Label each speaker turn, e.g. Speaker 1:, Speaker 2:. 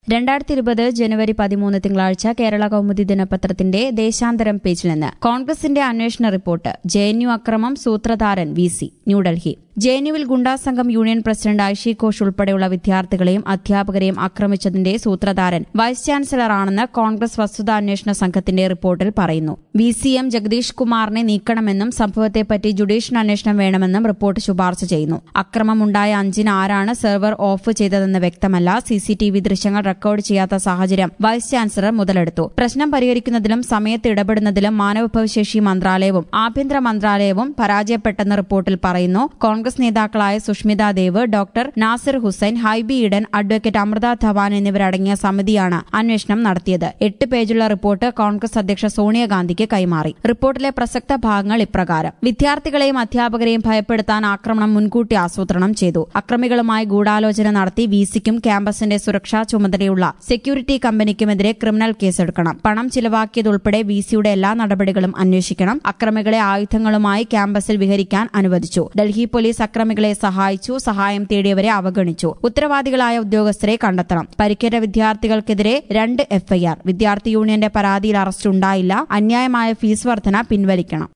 Speaker 1: രണ്ടായിരത്തി ഇരുപത് ജനുവരി പതിമൂന്ന് തിങ്കളാഴ്ച കേരള കൗമുദി ദിനപത്രത്തിന്റെ ദേശാന്തരം പേജിൽ നിന്ന് കോൺഗ്രസിന്റെ അന്വേഷണ റിപ്പോർട്ട് ജെ എൻ യു അക്രമം സൂത്രധാരൻ V C New Delhi J N യുവിൽ ഗുണ്ടാസംഘം യൂണിയൻ പ്രസിഡന്റ് ഐഷി ഘോഷ് ഉൾപ്പെടെയുള്ള വിദ്യാർത്ഥികളെയും അധ്യാപകരെയും ആക്രമിച്ചതിന്റെ സൂത്രധാരൻ വൈസ് ചാൻസലറാണെന്ന് കോൺഗ്രസ് വസ്തുതാന്വേഷണ സംഘത്തിന്റെ റിപ്പോർട്ടിൽ പറയുന്നു വി സി എം ജഗദീഷ് കുമാറിനെ നീക്കണമെന്നും സംഭവത്തെപ്പറ്റി ജുഡീഷ്യൽ അന്വേഷണം വേണമെന്നും റിപ്പോർട്ട് ശുപാർശ ചെയ്യുന്നു അക്രമമുണ്ടായ അഞ്ചിന് ആരാണ് സെർവർ ഓഫ് ചെയ്തതെന്ന് വ്യക്തമല്ല സിസിടിവി ദൃശ്യങ്ങൾ റെക്കോർഡ് ചെയ്യാത്ത സാഹചര്യം വൈസ് ചാൻസലർ മുതലെടുത്തു പ്രശ്നം പരിഹരിക്കുന്നതിലും സമയത്ത് ഇടപെടുന്നതിലും മാനവവിഭവശേഷി മന്ത്രാലയവും ആഭ്യന്തര മന്ത്രാലയവും പരാജയപ്പെട്ടെന്ന് റിപ്പോർട്ടിൽ പറയുന്നു കോൺഗ്രസ് നേതാക്കളായ സുഷ്മിത ദേവ് ഡോക്ടർ നാസിർ ഹുസൈൻ ഹൈബി ഈഡൻ അഡ്വക്കേറ്റ് അമൃത ധവാൻ എന്നിവരടങ്ങിയ സമിതിയാണ് അന്വേഷണം നടത്തിയത് എട്ട് പേജുള്ള റിപ്പോർട്ട് കോൺഗ്രസ് അധ്യക്ഷ സോണിയാഗാന്ധിക്ക് കൈമാറി റിപ്പോർട്ടിലെ പ്രസക്ത ഭാഗങ്ങൾ ഇപ്രകാരം വിദ്യാർത്ഥികളെയും അധ്യാപകരെയും ഭയപ്പെടുത്താൻ ആക്രമണം മുൻകൂട്ടി ആസൂത്രണം ചെയ്തു അക്രമികളുമായി ഗൂഢാലോചന നടത്തി വിസിക്കും ക്യാമ്പസിന്റെ സുരക്ഷാ ചുമതലയുള്ള സെക്യൂരിറ്റി കമ്പനിക്കുമെതിരെ ക്രിമിനൽ കേസെടുക്കണം പണം ചിലവാക്കിയതുൾപ്പെടെ വിസിയുടെ എല്ലാ നടപടികളും അന്വേഷിക്കണം അക്രമികളെ ആയുധങ്ങളുമായി ക്യാമ്പസിൽ വിഹരിക്കാൻ അനുവദിച്ചു ഡൽഹി പോലീസ് അക്രമികളെ സഹായിച്ചു സഹായം തേടിയവരെ അവഗണിച്ചു ഉത്തരവാദികളായ ഉദ്യോഗസ്ഥരെ കണ്ടെത്തണം പരിക്കേറ്റ വിദ്യാർത്ഥികൾക്കെതിരെ രണ്ട് എഫ്ഐആർ വിദ്യാർത്ഥി യൂണിയന്റെ പരാതിയിൽ അറസ്റ്റ് ഉണ്ടായില്ല അന്യായമായ ഫീസ് വർധന പിൻവലിക്കണം